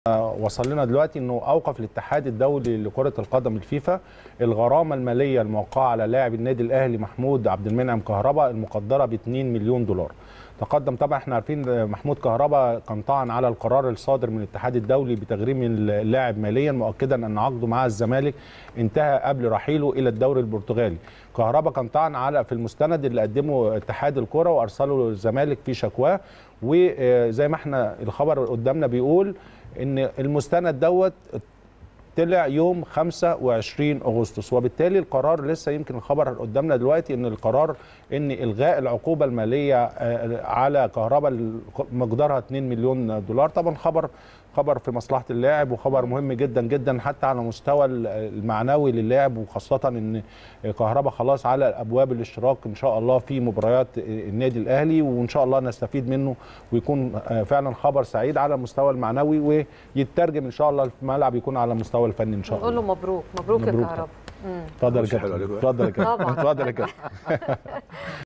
وصل لنا دلوقتي انه اوقف الاتحاد الدولي لكره القدم الفيفا الغرامه الماليه الموقعه على لاعب النادي الاهلي محمود عبد المنعم كهربا المقدره ب 2 مليون دولار. تقدم طبعا احنا عارفين محمود كهربا كان طعن على القرار الصادر من الاتحاد الدولي بتغريم اللاعب ماليا مؤكدا ان عقده مع الزمالك انتهى قبل رحيله الى الدوري البرتغالي. كهربا كان طعن على في المستند اللي قدمه اتحاد الكره وارسله الزمالك في شكواه وزي ما احنا الخبر قدامنا بيقول ان المستند دوت طلع يوم 25 اغسطس وبالتالي القرار لسه يمكن الخبر قدامنا دلوقتي ان القرار ان الغاء العقوبه الماليه على كهرباء مقدارها 2 مليون دولار طبعا خبر خبر في مصلحه اللاعب وخبر مهم جدا جدا حتى على مستوى المعنوي للاعب وخاصه ان كهرباء خلاص على ابواب الاشتراك ان شاء الله في مباريات النادي الاهلي وان شاء الله نستفيد منه ويكون فعلا خبر سعيد على المستوى المعنوي ويترجم ان شاء الله في الملعب يكون على المستوى الفني ان شاء الله نقول له مبروك مبروك, مبروك يا كهرباء اتفضل يا كابتن اتفضل يا كابتن اتفضل يا كابتن